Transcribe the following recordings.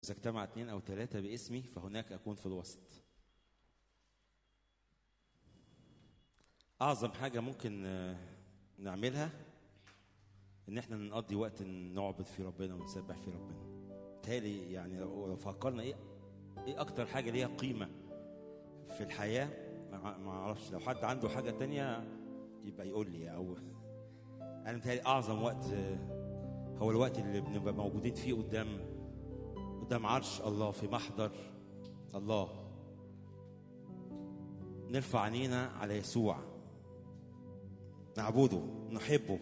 إذا اجتمع اثنين أو ثلاثة باسمي فهناك أكون في الوسط. أعظم حاجة ممكن آه، نعملها إن إحنا نقضي وقت نعبد في ربنا ونسبح في ربنا. تالي يعني لو لو فكرنا إيه إيه أكتر حاجة ليها قيمة في الحياة ما ما أعرفش لو حد عنده حاجة تانية يبقى يقول لي أو أنا متهيألي أعظم وقت آه، هو الوقت اللي بنبقى موجودين فيه قدام قدام عرش الله في محضر الله نرفع عينينا على يسوع نعبده نحبه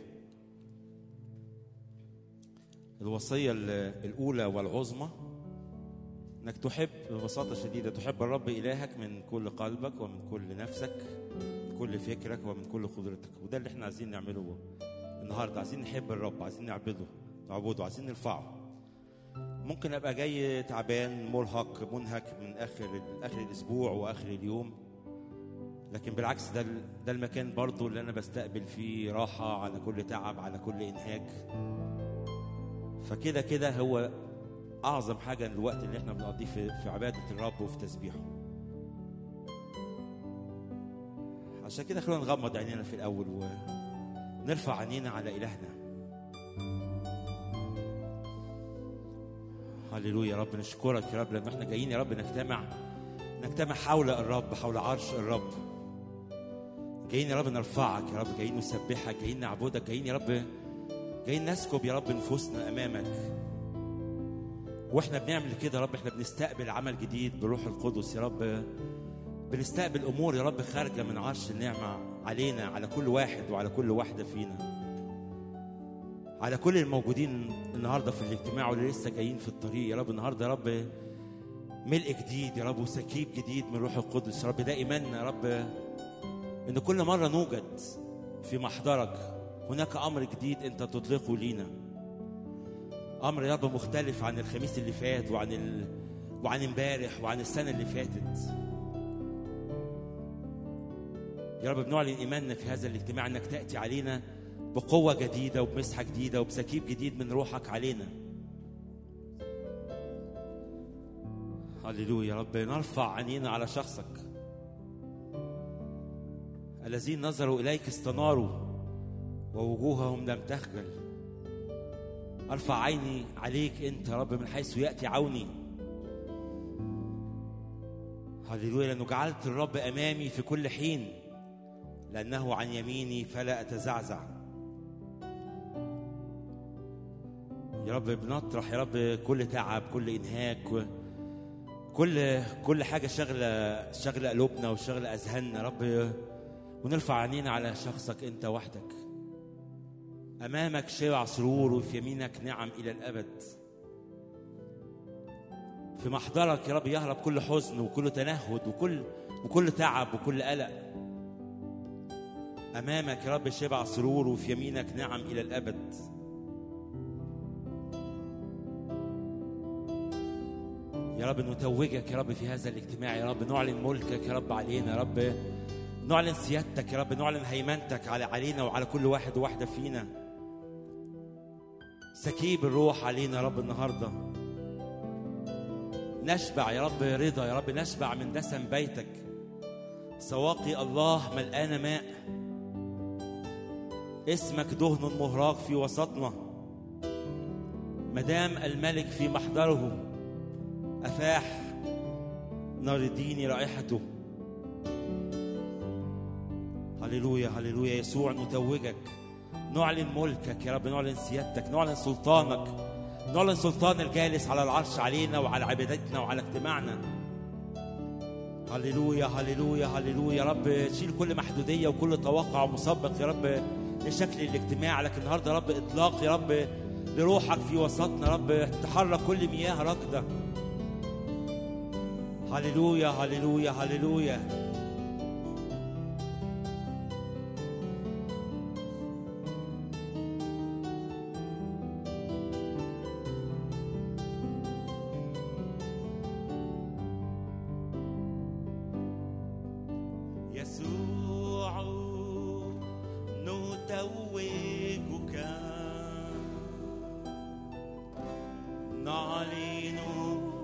الوصية ال- الأولى والعظمى إنك تحب ببساطة شديدة تحب الرب إلهك من كل قلبك ومن كل نفسك من كل فكرك ومن كل قدرتك وده اللي احنا عايزين نعمله النهاردة عايزين نحب الرب عايزين نعبده نعبده عايزين نرفعه ممكن ابقى جاي تعبان مرهق منهك من اخر اخر الاسبوع واخر اليوم لكن بالعكس ده ال- ده المكان برضو اللي انا بستقبل فيه راحه على كل تعب على كل انهاك فكده كده هو اعظم حاجه الوقت اللي احنا بنقضيه في في عباده الرب وفي تسبيحه عشان كده خلونا نغمض عينينا في الاول ونرفع عينينا على الهنا هللويا يا رب نشكرك يا رب لما احنا جايين يا رب نجتمع نجتمع حول الرب حول عرش الرب جايين يا رب نرفعك يا رب جايين نسبحك جايين نعبدك جايين يا رب جايين نسكب يا رب نفوسنا امامك واحنا بنعمل كده يا رب احنا بنستقبل عمل جديد بالروح القدس يا رب بنستقبل امور يا رب خارجه من عرش النعمه علينا على كل واحد وعلى كل واحده فينا على كل الموجودين النهارده في الاجتماع واللي لسه جايين في الطريق يا رب النهارده يا رب ملء جديد يا رب وسكيب جديد من روح القدس يا رب ده ايماننا يا رب ان كل مره نوجد في محضرك هناك امر جديد انت تطلقه لينا امر يا رب مختلف عن الخميس اللي فات وعن ال... وعن امبارح وعن السنه اللي فاتت يا رب بنعلن ايماننا في هذا الاجتماع انك تاتي علينا بقوه جديده وبمسحه جديده وبسكيب جديد من روحك علينا هللويا يا رب نرفع عينينا على شخصك الذين نظروا اليك استناروا ووجوههم لم تخجل ارفع عيني عليك انت يا رب من حيث ياتي عوني هللويا لانه جعلت الرب امامي في كل حين لانه عن يميني فلا اتزعزع يا رب بنطرح يا رب كل تعب كل انهاك و- كل كل حاجه شغله شغله قلوبنا وشغله اذهاننا يا رب ونرفع عينينا على شخصك انت وحدك امامك شبع سرور وفي يمينك نعم الى الابد في محضرك يا رب يهرب كل حزن وكل تنهد وكل وكل تعب وكل قلق امامك يا رب شبع سرور وفي يمينك نعم الى الابد يا رب نتوجك يا رب في هذا الاجتماع يا رب نعلن ملكك يا رب علينا يا رب نعلن سيادتك يا رب نعلن هيمنتك على علينا وعلى كل واحد وواحده فينا سكيب الروح علينا يا رب النهارده نشبع يا رب رضا يا رب نشبع من دسم بيتك سواقي الله ملقانه ماء اسمك دهن مهراق في وسطنا مدام الملك في محضره أفاح نار الدين رائحته هللويا هللويا يسوع نتوجك نعلن ملكك يا رب نعلن سيادتك نعلن سلطانك نعلن سلطان الجالس على العرش علينا وعلى عبادتنا وعلى اجتماعنا هللويا هللويا هللويا يا رب شيل كل محدودية وكل توقع مسبق يا رب لشكل الاجتماع لكن النهارده يا رب اطلاق يا رب لروحك في وسطنا يا رب تحرك كل مياه راكده هللويا هللويا هللويا يسوع نتوجك نعلن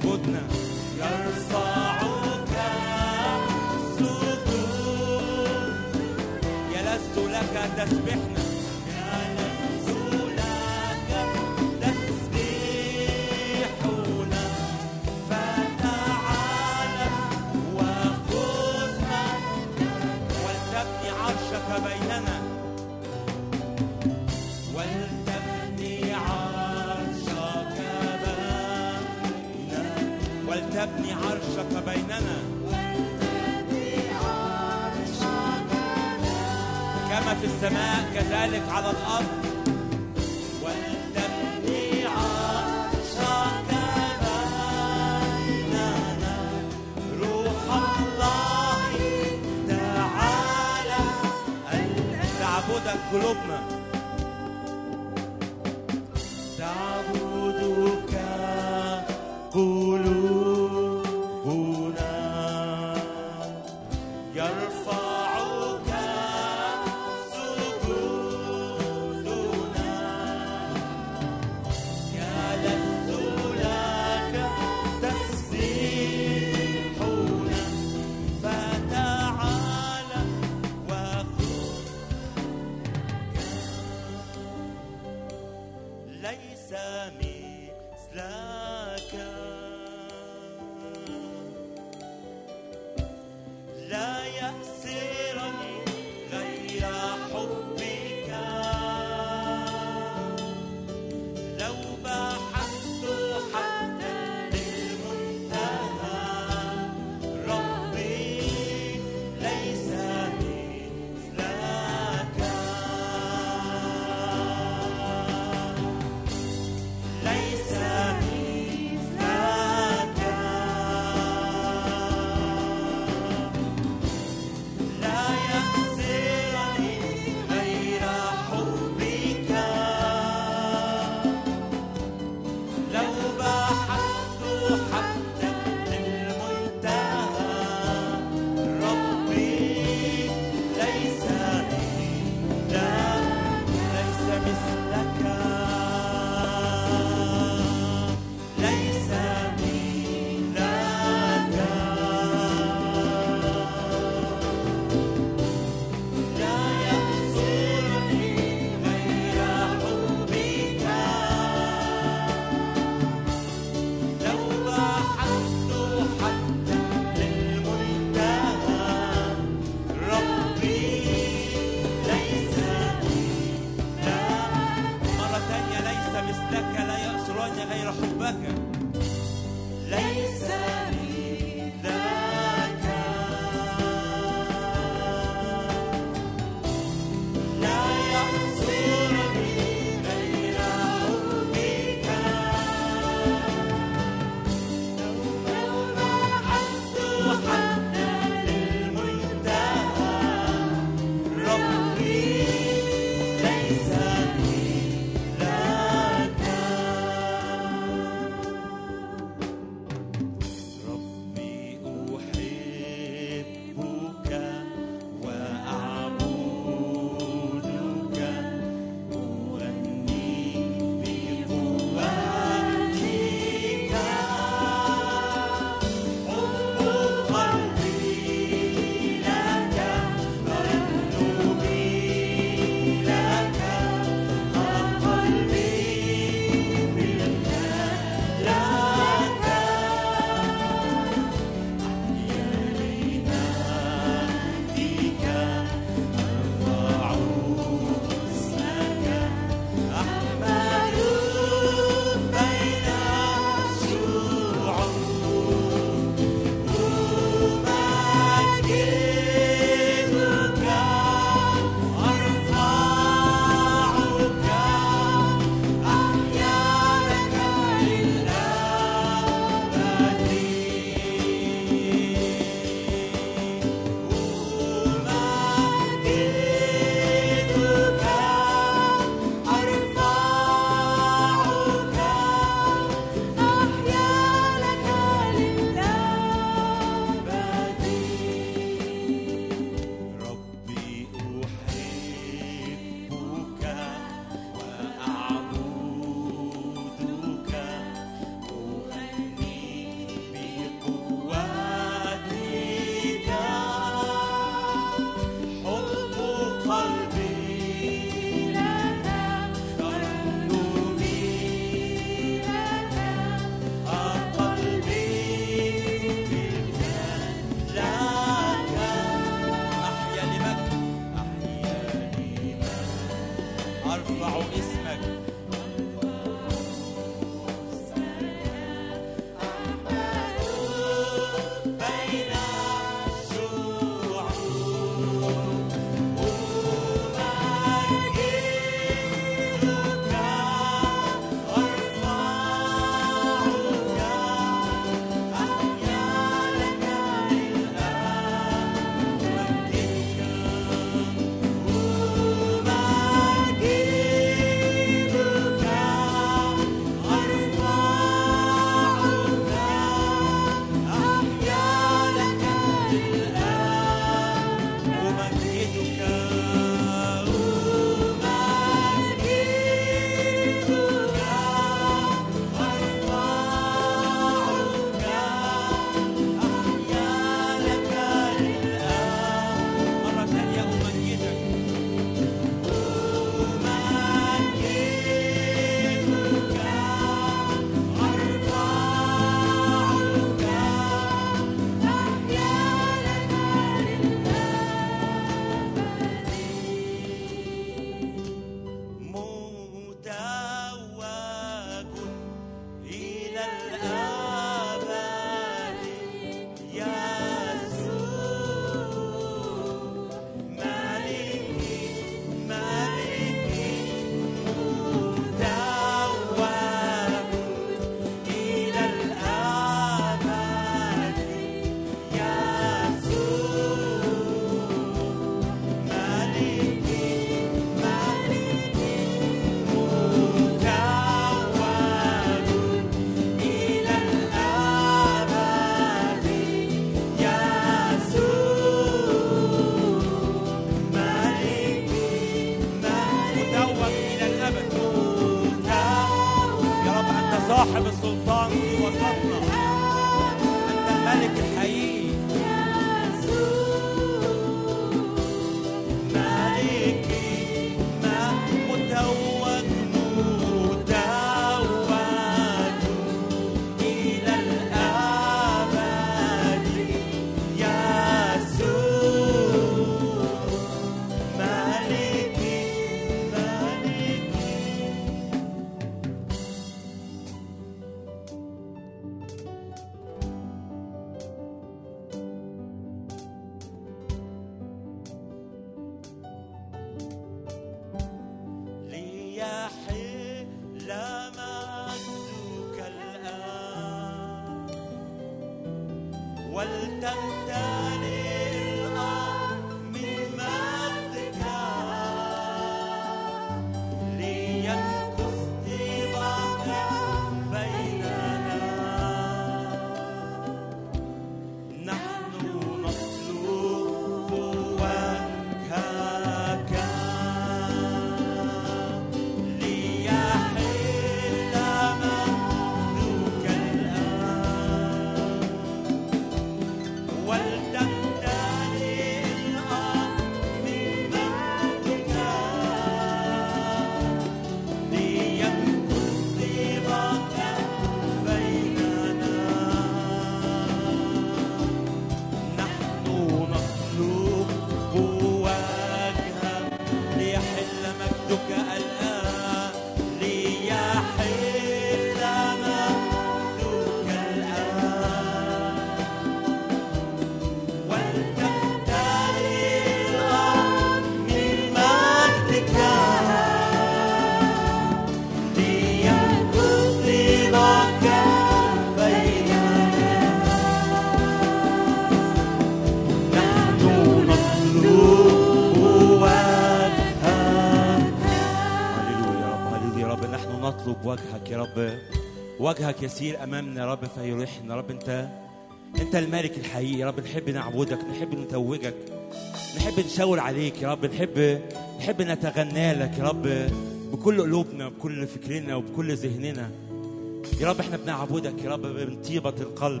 وجهك يسير امامنا يا رب فيريحنا رب انت انت الملك الحقيقي يا رب نحب نعبدك نحب نتوجك نحب نشاور عليك يا رب نحب نحب نتغنى لك يا رب بكل قلوبنا بكل فكرنا وبكل ذهننا يا رب احنا بنعبدك يا رب من طيبة القلب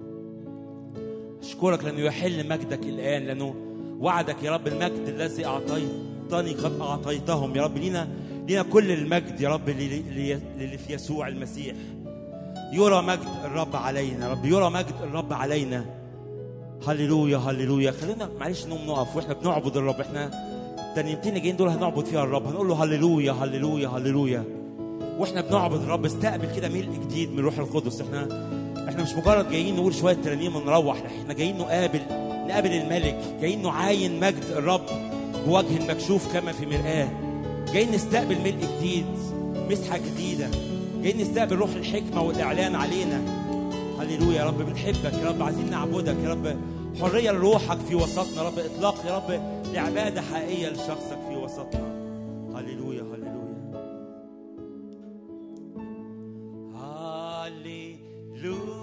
اشكرك لانه يحل مجدك الان لانه وعدك يا رب المجد الذي اعطيتني قد اعطيتهم يا رب لينا لينا كل المجد يا رب اللي في يسوع المسيح يرى مجد الرب علينا رب يرى مجد الرب علينا هللويا هللويا خلينا معلش نقوم نقف واحنا بنعبد الرب احنا الترنيمتين اللي جايين دول هنعبد فيها الرب هنقول له هللويا هللويا هللويا واحنا بنعبد الرب استقبل كده ملء جديد من روح القدس احنا احنا مش مجرد جايين نقول شويه ترانيم ونروح احنا جايين نقابل نقابل الملك جايين نعاين مجد الرب بوجه مكشوف كما في مرآة جايين نستقبل ملء جديد مسحه جديده جايين نستقبل روح الحكمة والإعلان علينا هللويا يا رب بنحبك يا رب عايزين نعبدك يا رب حرية لروحك في وسطنا يا رب إطلاق يا رب لعبادة حقيقية لشخصك في وسطنا هللويا هللويا هللويا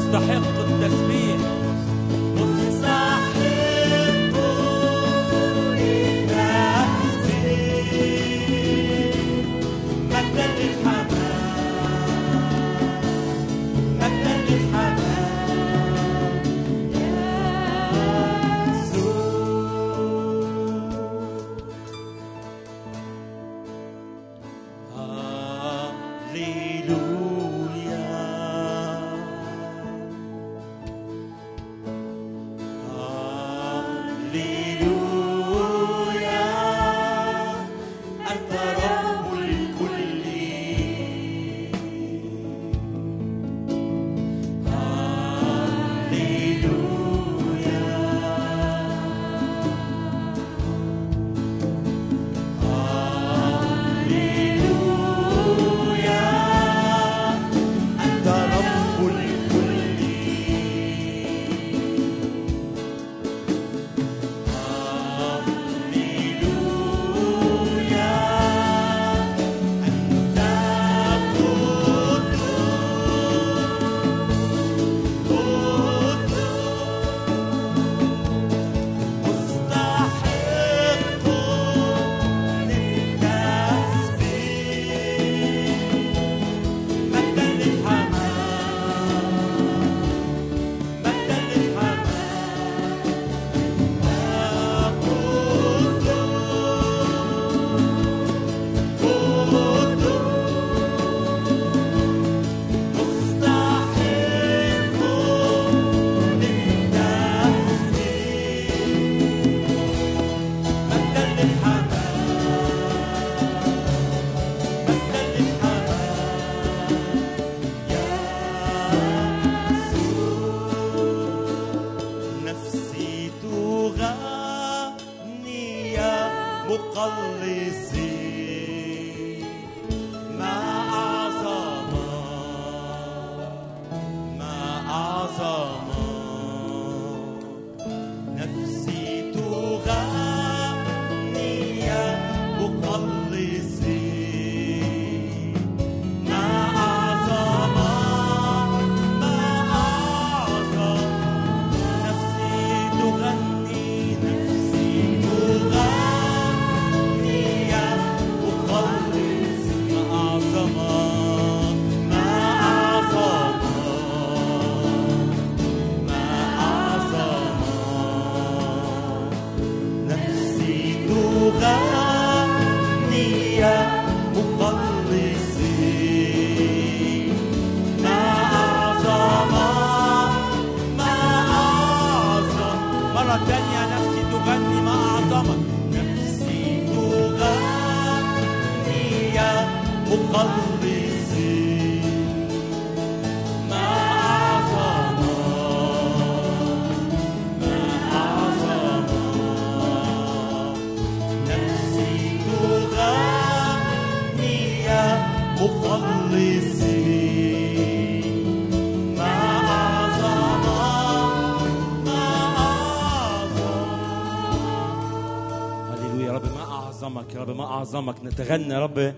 أعظمك نتغنى يا رب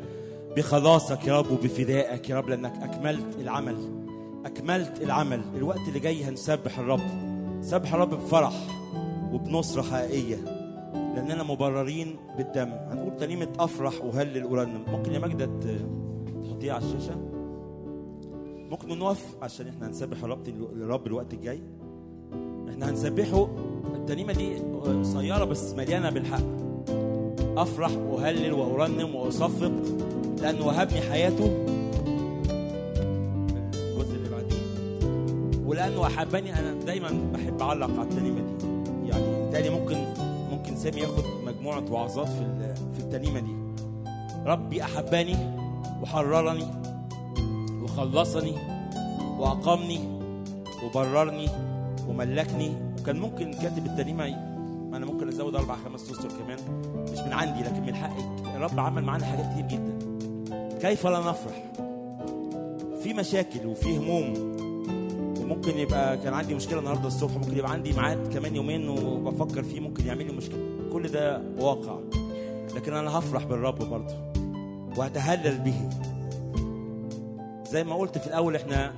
بخلاصك يا رب وبفدائك يا رب لأنك أكملت العمل أكملت العمل الوقت اللي جاي هنسبح الرب سبح الرب بفرح وبنصرة حقيقية لأننا مبررين بالدم هنقول كلمة أفرح وهلل ورنم ممكن يا ماجدة تحطيها على الشاشة ممكن نقف عشان احنا هنسبح الرب الرب الوقت الجاي احنا هنسبحه الترنيمة دي قصيرة بس مليانة بالحق أفرح وأهلل وأرنم وأصفق لأنه وهبني حياته الجزء اللي بعديه ولأنه أحبني أنا دايما بحب أعلق على الترنيمة دي يعني تاني ممكن ممكن سامي ياخد مجموعة وعظات في في الترنيمة دي ربي أحبني وحررني وخلصني وأقامني وبررني وملكني وكان ممكن كاتب الترنيمة انا ممكن ازود اربع خمس اسطر كمان مش من عندي لكن من حقك الرب عمل معانا حاجات كتير جدا كيف لا نفرح في مشاكل وفي هموم وممكن يبقى كان عندي مشكله النهارده الصبح ممكن يبقى عندي ميعاد كمان يومين وبفكر فيه ممكن يعمل لي مشكله كل ده واقع لكن انا هفرح بالرب برضه وهتهلل به زي ما قلت في الاول احنا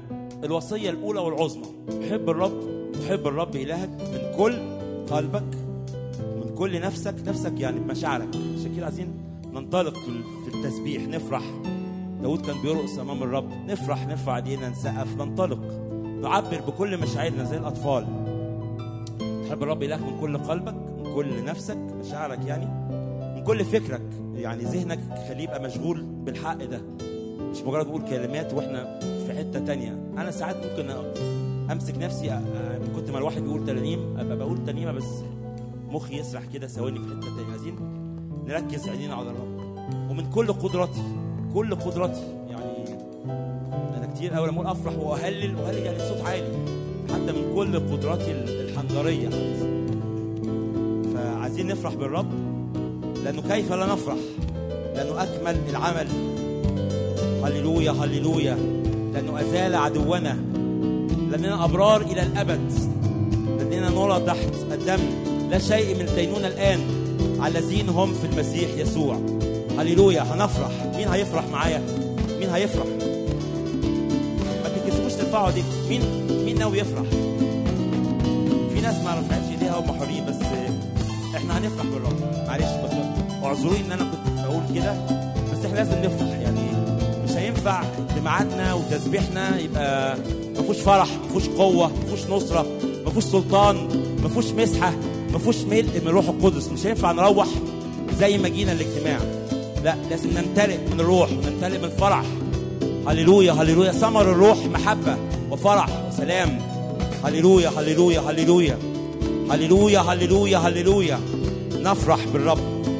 الوصية الأولى والعظمى حب الرب تحب الرب إلهك من كل قلبك من كل نفسك نفسك يعني بمشاعرك عشان كده عايزين ننطلق في في التسبيح نفرح داود كان بيرقص أمام الرب نفرح نرفع ايدينا نسقف ننطلق نعبر بكل مشاعرنا زي الأطفال تحب الرب إلهك من كل قلبك من كل نفسك مشاعرك يعني من كل فكرك يعني ذهنك خليه يبقى مشغول بالحق ده مش مجرد بقول كلمات واحنا في حته تانية انا ساعات ممكن امسك نفسي أ- أ- كنت ما الواحد بيقول ترانيم ابقى بقول ترنيمه بس مخي يسرح كده ثواني في حته تانية عايزين نركز عينينا على الرب ومن كل قدراتي كل قدراتي يعني انا كتير قوي لما اقول افرح واهلل واهلل يعني صوت عالي حتى من كل قدراتي الحنجريه حتى فعايزين نفرح بالرب لانه كيف لا نفرح لانه اكمل العمل هللويا هللويا لانه ازال عدونا لاننا ابرار الى الابد لاننا نرى تحت الدم لا شيء من الدينونه الان على الذين هم في المسيح يسوع هللويا هنفرح مين هيفرح معايا مين هيفرح ما تتكسفوش ترفعوا دي مين مين ناوي يفرح في ناس ما رفعتش ايديها هم حرين بس احنا هنفرح بالرب معلش بس اعذروني ان انا كنت بقول كده بس احنا لازم نفرح يعني مش هينفع اجتماعاتنا وتسبيحنا يبقى ما فيهوش فرح ما فيهوش قوه ما فيهوش نصره ما فيهوش سلطان ما فيهوش مسحه ما فيهوش ملء من الروح القدس مش هينفع نروح زي ما جينا الاجتماع لا لازم نمتلئ من الروح ونمتلئ من الفرح هللويا هللويا ثمر الروح محبه وفرح وسلام هللويا هللويا هللويا هللويا هللويا هللويا نفرح بالرب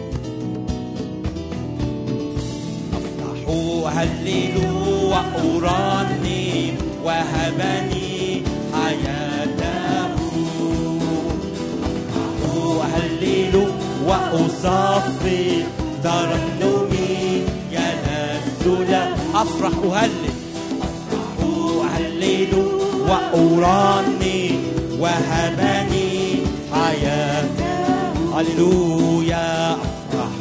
أفرح وهللوا وأرنم وهبني حياته أفرح وهللوا وأصفي ترنمي ينزل أفرح أهلل أفرح وهلل وأرنم وهبني حياته هللويا أفرح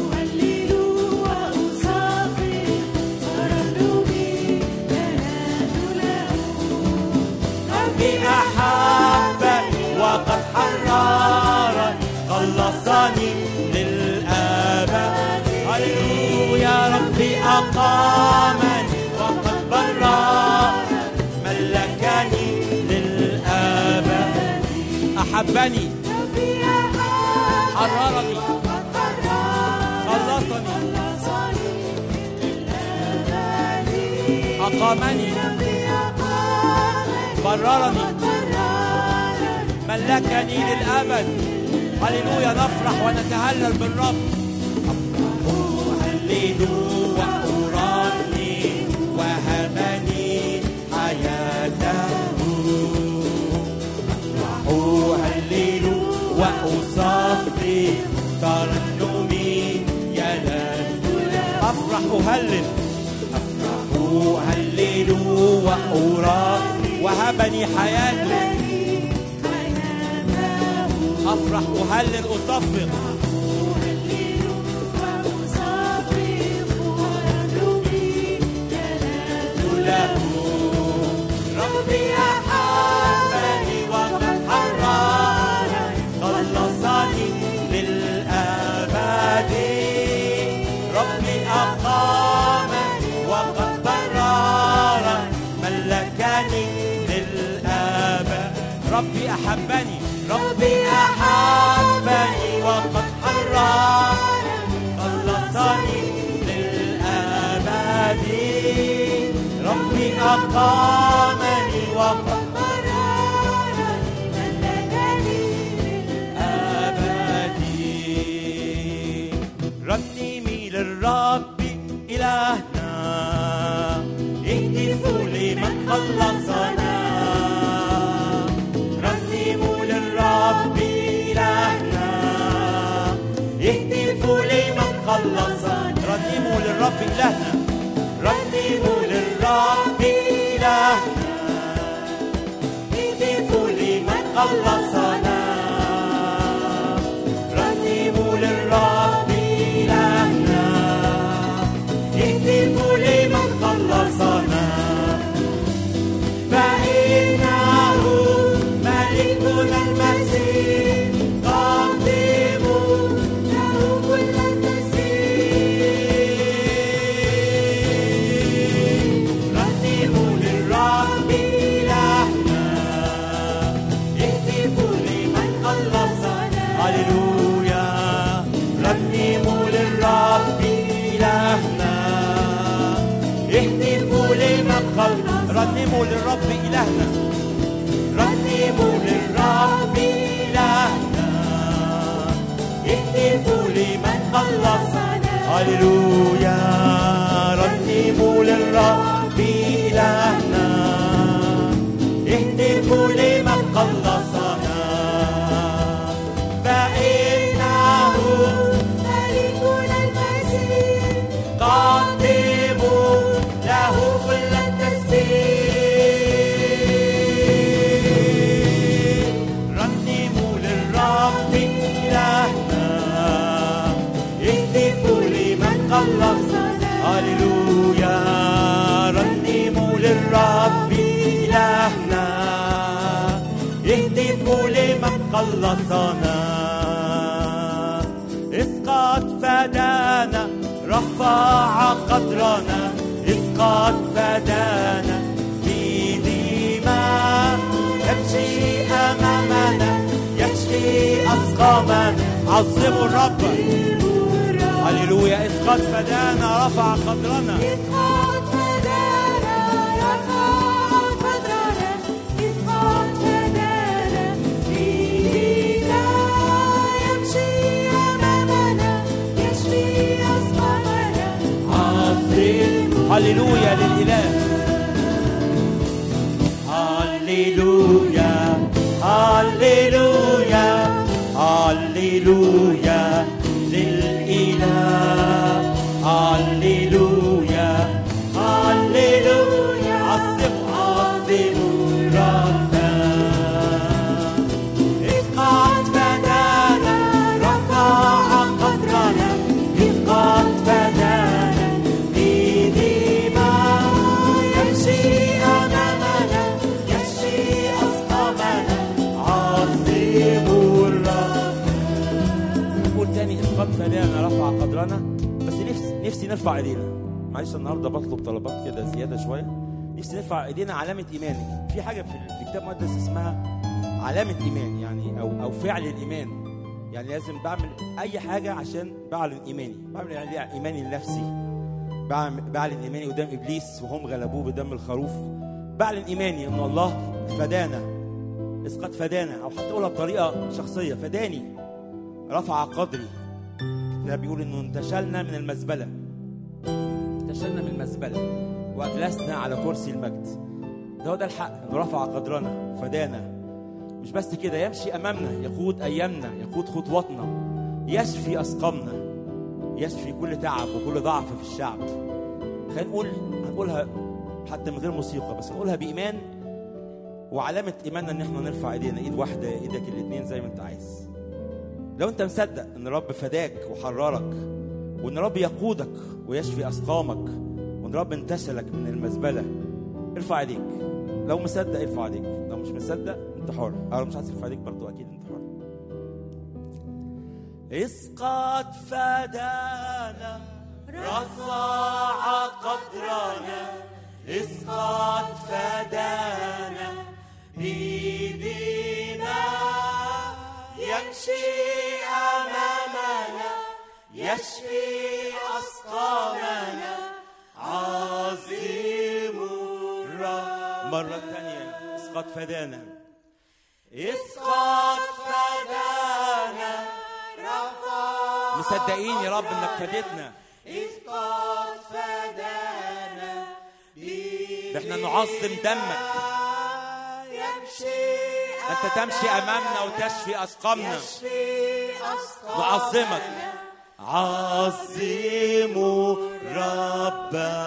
بأحبني وقد حررني خلصني للأبد هللويا ربي أقامني وقد بررني ملكني للأبد أحبني حررني خلصني أقامني بررني ملكني للأبد هللويا نفرح ونتهلل بالرب هللوا وأراني وهبني حياته أهلل وأصفي ترنمي ينال أفرح أهلل أفرح أهلل وأرى وهبني حياته أفرح أهلل أصفق له ربي أحبني وقد حررني خلصني للأبد ربي أقامني وقد بررني ملكني للأبد ربي أحبني ربي أحبني وقد حررني خلصني للأبد ربي أقامني وقد أبدي رنمي للرب إلهنا اهتفوا لمن خلصنا رنموا للرب إلهنا اهتفوا لمن خلصنا رنموا للرب إلهنا رنموا للرب إلهنا اهتفوا لمن خلصنا رنموا للرب إلهنا اهتفوا لمن خلصنا رنموا للرب إلهنا رنموا للرب إلهنا اهتفوا لمن خلصنا هللويا رنموا للرب إلهنا اهتفوا لمن خلصنا فإنه ملكنا المسيح قدموا له كل التسبيح رنموا للرب إلهنا اهتفوا لمن خلصنا هللويا رنموا للرب إلهنا اهتفوا لمن خلصنا إذ قد فدانا رفع قدرنا إذ قد فدانا بدماء يمشي أمامنا يشفي أسقامنا عظموا الرب هللويا إذ قد فدانا رفع قدرنا إذ قد فدانا رفع قدرنا إذ قد فدانا بنا يمشي أمامنا يشفي أسقامنا عظيم هللويا للإله هللويا هللويا هللويا للإله هللويا هللويا عظم عظم ربنا إذ قد فدانا رفع قدرنا إذ قد فدانا بدماء يمشي أمامنا يشفي أسقامنا عظيم الرب نقول تاني إذ قد فدانا رفع قدرنا بس نفسي نفسي نرفع ايدينا معلش النهارده بطلب طلبات كده زياده شويه نفسي نرفع ايدينا علامه ايمانك في حاجه في في الكتاب المقدس اسمها علامه ايمان يعني او او فعل الايمان يعني لازم بعمل اي حاجه عشان بعلن ايماني بعمل يعني ايماني لنفسي بعمل- بعلن ايماني قدام ابليس وهم غلبوه بدم الخروف بعلن ايماني ان الله فدانا اذ قد فدانا او حتى اقولها بطريقه شخصيه فداني رفع قدري الكتاب بيقول انه انتشلنا من المزبله انتشلنا من المزبله واجلسنا على كرسي المجد ده هو ده الحق انه رفع قدرنا فدانا مش بس كده يمشي امامنا يقود ايامنا يقود خطواتنا يشفي اسقامنا يشفي كل تعب وكل ضعف في الشعب خلينا نقول هنقولها حتى من غير موسيقى بس نقولها بايمان وعلامه ايماننا ان احنا نرفع ايدينا ايد واحده ايدك الاثنين زي ما انت عايز لو انت مصدق ان الرب فداك وحررك وان الرب يقودك ويشفي اسقامك وان الرب انتشلك من المزبله ارفع ايديك لو مصدق ارفع ايديك لو مش مصدق انت حر او لو مش عايز ترفع ايديك برضه اكيد انت حر إذ قد فدانا رفع قدرنا إذ قد فدانا بدماء يمشي أمامنا يشفي أسقامنا عظيم الرب مرة ثانية إذ قد فدانا إذ قد فدانا مصدقين يا رب انك فديتنا إذ قد فدانا ده احنا نعظم دمك يمشي انت تمشي امامنا وتشفي اسقامنا يشفي أسقامنا نعظمك عظيم ربا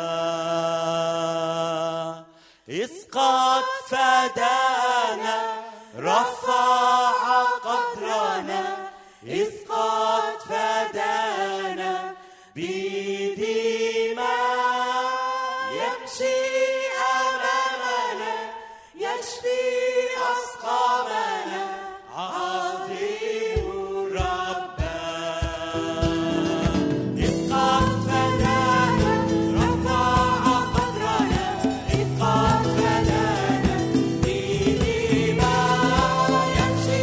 إذ قد فدانا رفع قدرنا إذ قد فدانا بدماء يمشي أمامنا يشفي أسقامنا عظيم ربا إذ قد فدانا رفع قدرنا إذ قد فدانا بدماء يمشي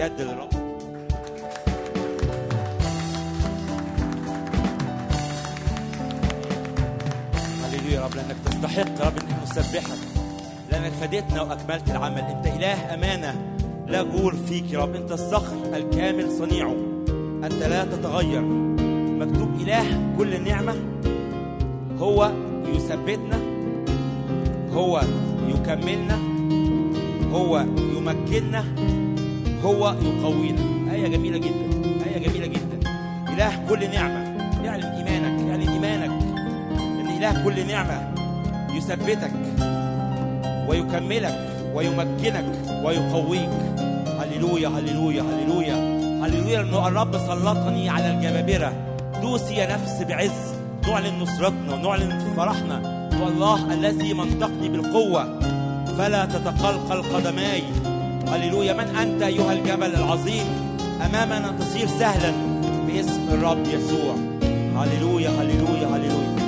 بجد للرب هللويا يا رب لانك تستحق يا رب ان احنا نسبحك لانك فديتنا واكملت العمل انت اله امانه لا جور فيك يا رب انت الصخر الكامل صنيعه انت لا تتغير مكتوب اله كل نعمه هو يثبتنا هو يكملنا هو يمكننا هو يقوينا آية جميلة جدا آية جميلة جدا إله كل نعمة اعلن إيمانك اعلن إيمانك إن إله كل نعمة يثبتك ويكملك ويمكنك ويقويك هللويا هللويا هللويا هللويا لأن الرب سلطني على الجبابرة دوسي يا نفس بعز نعلن نصرتنا نعلن فرحنا والله الذي منطقني بالقوة فلا تتقلقل قدماي هللويا من أنت أيها الجبل العظيم أمامنا تصير سهلا باسم الرب يسوع هللويا هللويا هللويا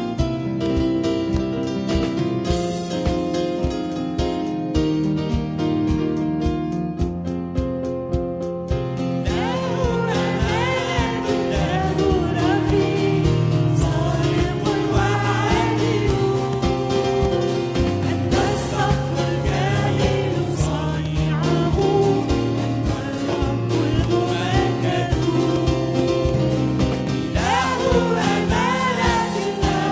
له أمانة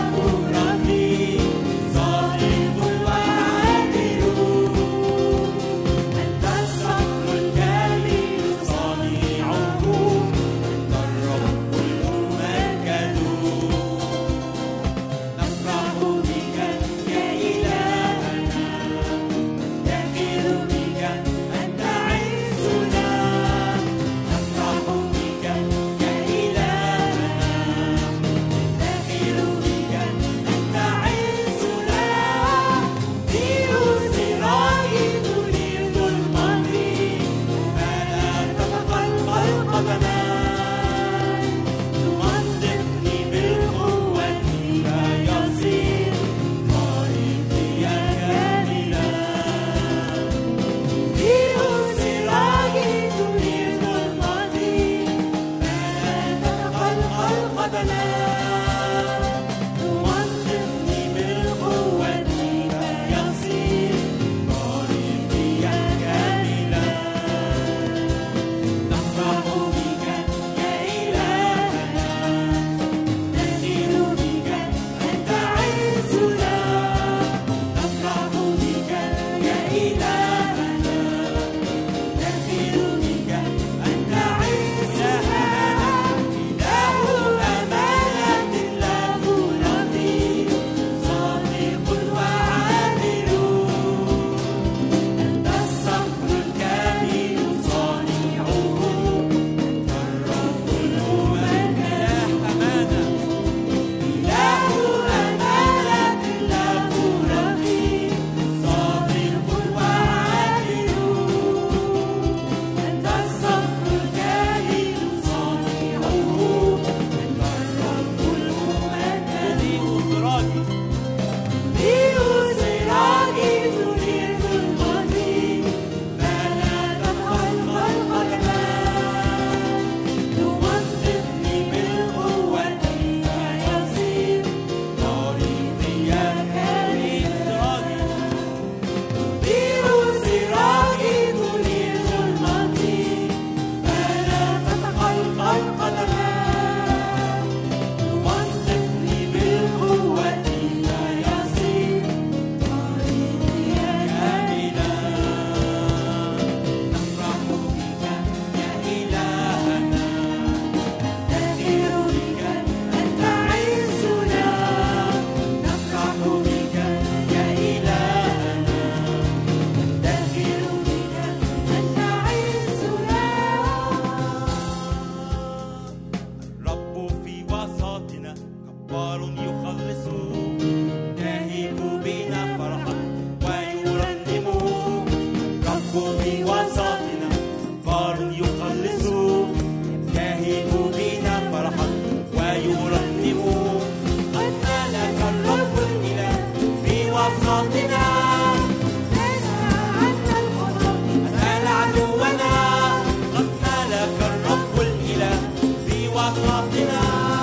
وسطنا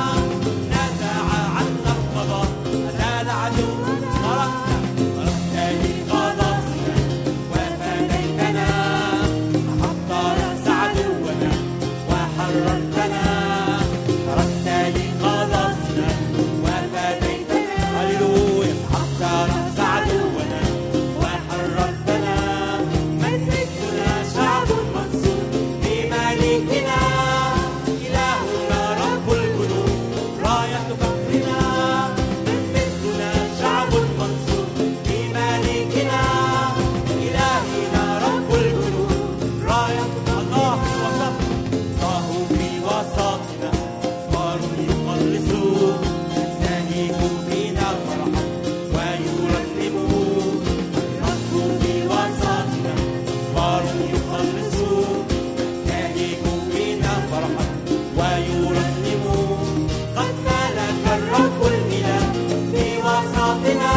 نزع عنا القضاء أزال عدو خرجت خرجت لخلاصنا وفديتنا حط رأس عدونا وحررتنا خرجت لخلاصنا وفديتنا هللويا حط رأس عدونا وحررتنا مجدنا شعب منصور بملكنا إلهنا رب الجنود راية فخرنا من مثلنا شعب منصور بملكنا إلهنا رب الجنود راية الله في وسطنا الله في وسطنا أخبار يخلصون ينتهك بنا فرحا ويرنمون الرب في وسطنا أخبار يخلصون ينتهك بنا فرحا ويرنمون قد ملك الرب الإله في وسطنا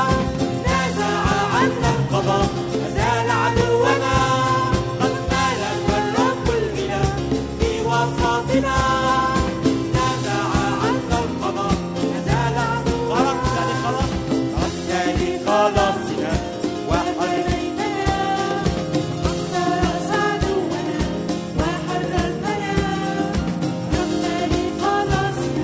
نزع عنا القضاء أزال عدونا قد ملك الرب الإله في وسطنا نزع عنا القضاء أزال عدونا خرجت لخلاص خرجت لخلاصنا وحررتنا حط رأس عدونا وحررتنا رحنا لخلاصنا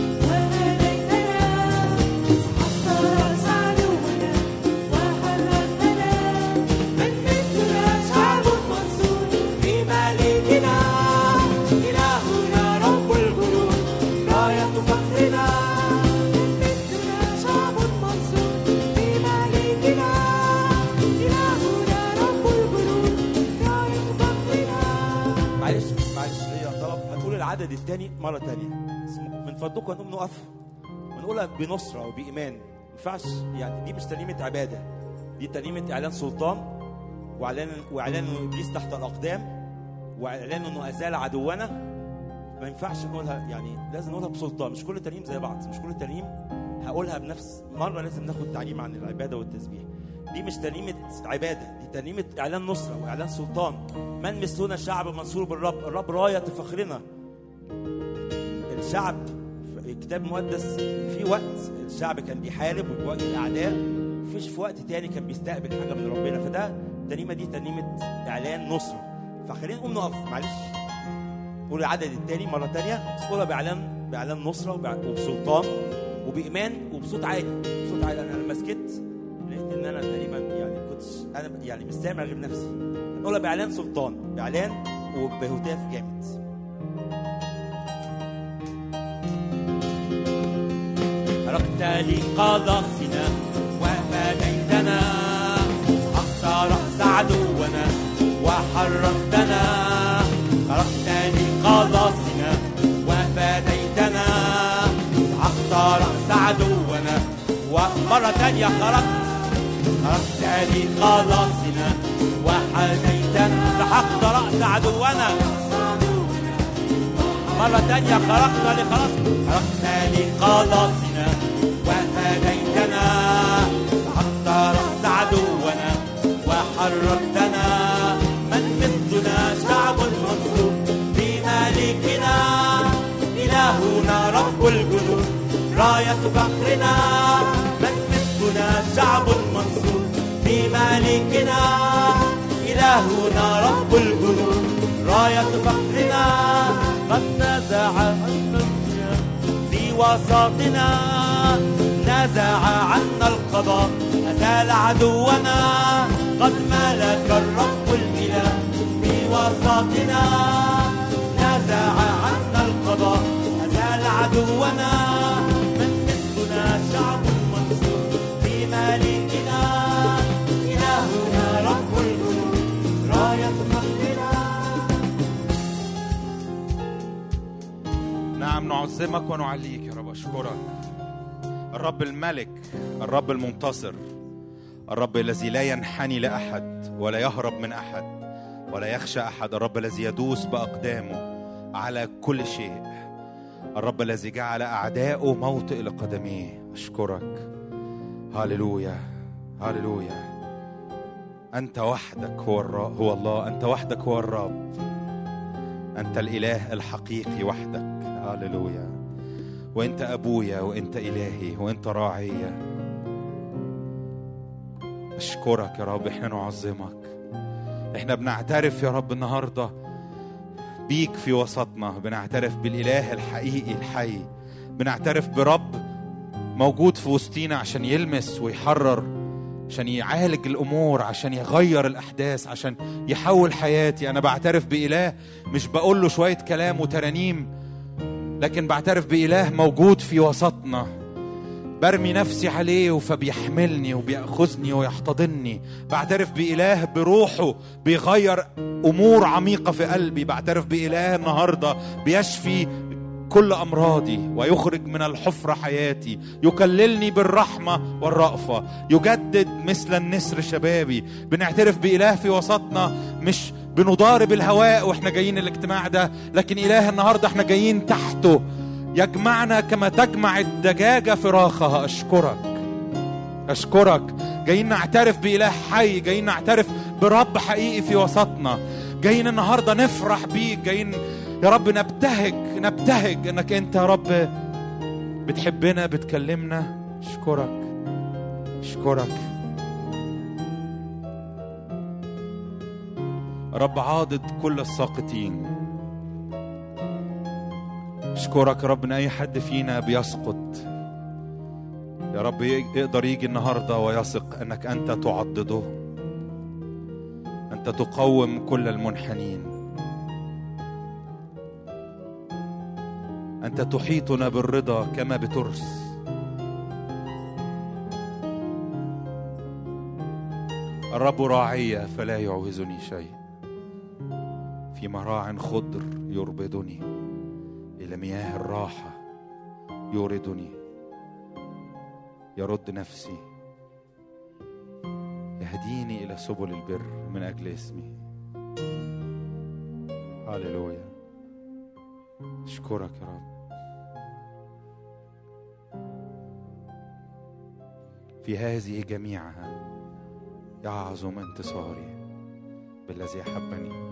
وهديتنا حط رأس عدونا وحررتنا من مثلنا شعب منصور بملكنا إلهنا رب الجنود راية فخرنا مثلنا شعب منصور بملكنا إلهنا رب الجنود راية فخرنا معلش معلش ليا طلب هنقول العدد الثاني مرة تانية بس من فضلكم هنقوم نقف ونقولها بنصرة وبإيمان ما ينفعش يعني دي مش ترنيمة عبادة دي ترنيمة إعلان سلطان وإعلان وإعلان إنه إبليس تحت الأقدام وإعلان إنه أزال عدونا ما ينفعش نقولها يعني لازم نقولها بسلطان مش كل ترنيم زي بعض مش كل ترنيم هقولها بنفس مرة لازم ناخد تعليم عن العبادة والتسبيح دي مش ترنيمة عبادة دي ترنيمة إعلان نصرة وإعلان سلطان من مثلنا شعب منصور بالرب الرب راية فخرنا الشعب في الكتاب المقدس في وقت الشعب كان بيحارب وبيواجه الأعداء مفيش في وقت تاني كان بيستقبل حاجة من ربنا فده الترنيمة دي ترنيمة إعلان نصرة فخلينا نقوم نقف معلش قول العدد التاني مرة تانية بس قولها بإعلان بإعلان نصرة وبإع- وبسلطان وبإيمان وبصوت عالي بصوت عالي أنا لما سكت لقيت إن أنا تقريبا يعني كنتش أنا يعني مش سامع غير نفسي نقولها بإعلان سلطان بإعلان وبهتاف جامد خرجت لخلاصنا وفديتنا حتى رأس عدونا وحررتنا خرجت لخلاصنا وفديتنا حتى رأس عدونا ومرة تانية خرجت خرجت لخلاصنا وحديتنا سحقت رأس عدونا مرة تانية خرجنا لخلاص خرجنا لخلاصنا وفديتنا حتى رأس عدونا وحررتنا من مثلنا شعب منصور بملكنا إلهنا رب الجنود راية فخرنا من مثلنا شعب منصور بملكنا إلهنا رب الجنود راية فخرنا قد نزع عنا في وسطنا نزع عنا القضاء أزال عدونا قد ملك الرب الإله في وسطنا نزع عنا القضاء أزال عدونا من مثلنا شعب منصور في ملكنا إلهنا رب الجنود راية فخرنا نعم نعظمك ونعليك يا رب أشكرك الرب الملك الرب المنتصر الرب الذي لا ينحني لأحد ولا يهرب من أحد ولا يخشى أحد الرب الذي يدوس بأقدامه على كل شيء الرب الذي جعل أعداؤه موطئ لقدميه أشكرك هاليلويا هاليلويا أنت وحدك هو الرب هو الله أنت وحدك هو الرب انت الاله الحقيقي وحدك هللويا وانت ابويا وانت الهي وانت راعيا اشكرك يا رب احنا نعظمك احنا بنعترف يا رب النهارده بيك في وسطنا بنعترف بالاله الحقيقي الحي بنعترف برب موجود في وسطينا عشان يلمس ويحرر عشان يعالج الامور عشان يغير الاحداث عشان يحول حياتي انا بعترف باله مش بقول له شويه كلام وترانيم لكن بعترف باله موجود في وسطنا برمي نفسي عليه فبيحملني وبياخذني ويحتضني بعترف باله بروحه بيغير امور عميقه في قلبي بعترف باله النهارده بيشفي كل امراضي ويخرج من الحفره حياتي يكللني بالرحمه والرأفه يجدد مثل النسر شبابي بنعترف باله في وسطنا مش بنضارب الهواء واحنا جايين الاجتماع ده لكن اله النهارده احنا جايين تحته يجمعنا كما تجمع الدجاجه فراخها اشكرك اشكرك جايين نعترف باله حي جايين نعترف برب حقيقي في وسطنا جايين النهارده نفرح بيك جايين يا رب نبتهج نبتهج انك انت يا رب بتحبنا بتكلمنا اشكرك اشكرك رب عاضد كل الساقطين اشكرك يا رب ان اي حد فينا بيسقط يا رب يقدر يجي النهارده ويثق انك انت تعضده انت تقوم كل المنحنين انت تحيطنا بالرضا كما بترس الرب راعي فلا يعوزني شيء في مراع خضر يربدني الى مياه الراحه يوردني يرد نفسي يهديني الى سبل البر من اجل اسمي هللويا اشكرك يا رب في هذه جميعها يعظم انتصاري بالذي احبني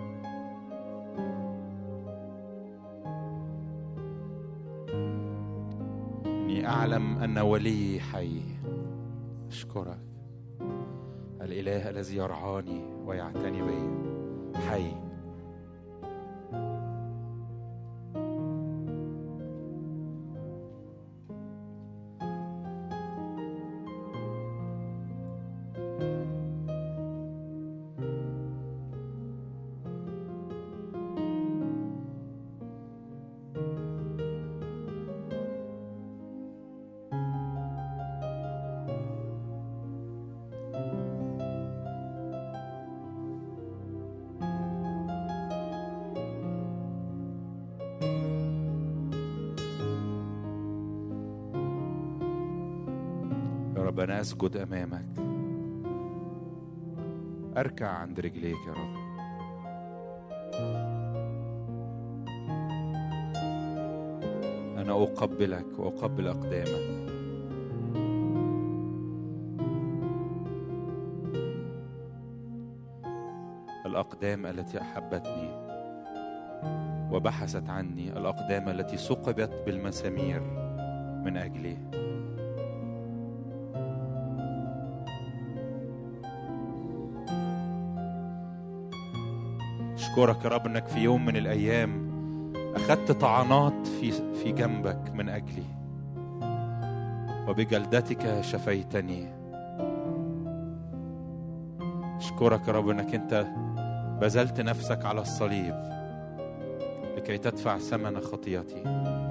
اني اعلم ان ولي حي اشكرك الاله الذي يرعاني ويعتني بي حي يا رب انا اسجد امامك اركع عند رجليك يا رب انا اقبلك واقبل اقدامك الاقدام التي احبتني وبحثت عني الاقدام التي ثقبت بالمسامير من اجلي اشكرك يا رب انك في يوم من الايام اخذت طعنات في في جنبك من اجلي وبجلدتك شفيتني اشكرك يا رب انك انت بذلت نفسك على الصليب لكي تدفع ثمن خطيتي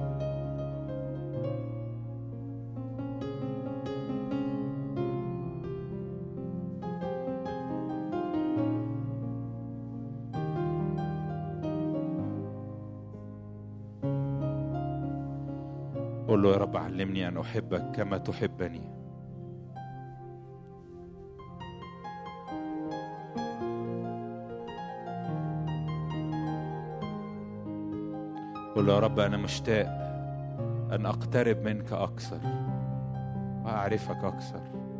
قل له يا رب علمني ان احبك كما تحبني قل له يا رب انا مشتاق ان اقترب منك اكثر واعرفك اكثر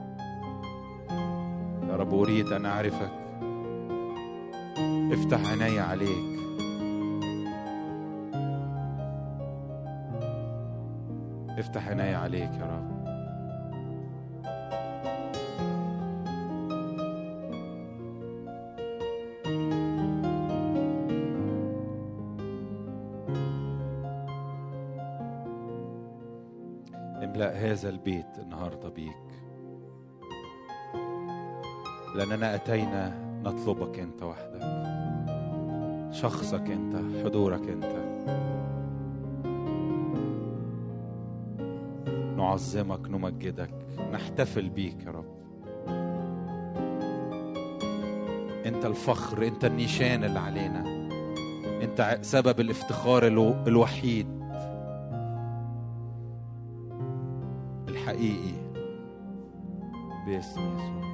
يا رب اريد ان اعرفك افتح عيني عليك افتح عيني عليك يا رب املأ هذا البيت النهارده بيك لأننا أتينا نطلبك أنت وحدك شخصك أنت حضورك أنت نعظمك نمجدك نحتفل بيك يا رب انت الفخر انت النيشان اللي علينا انت ع- سبب الافتخار الو- الوحيد الحقيقي باسم يسوع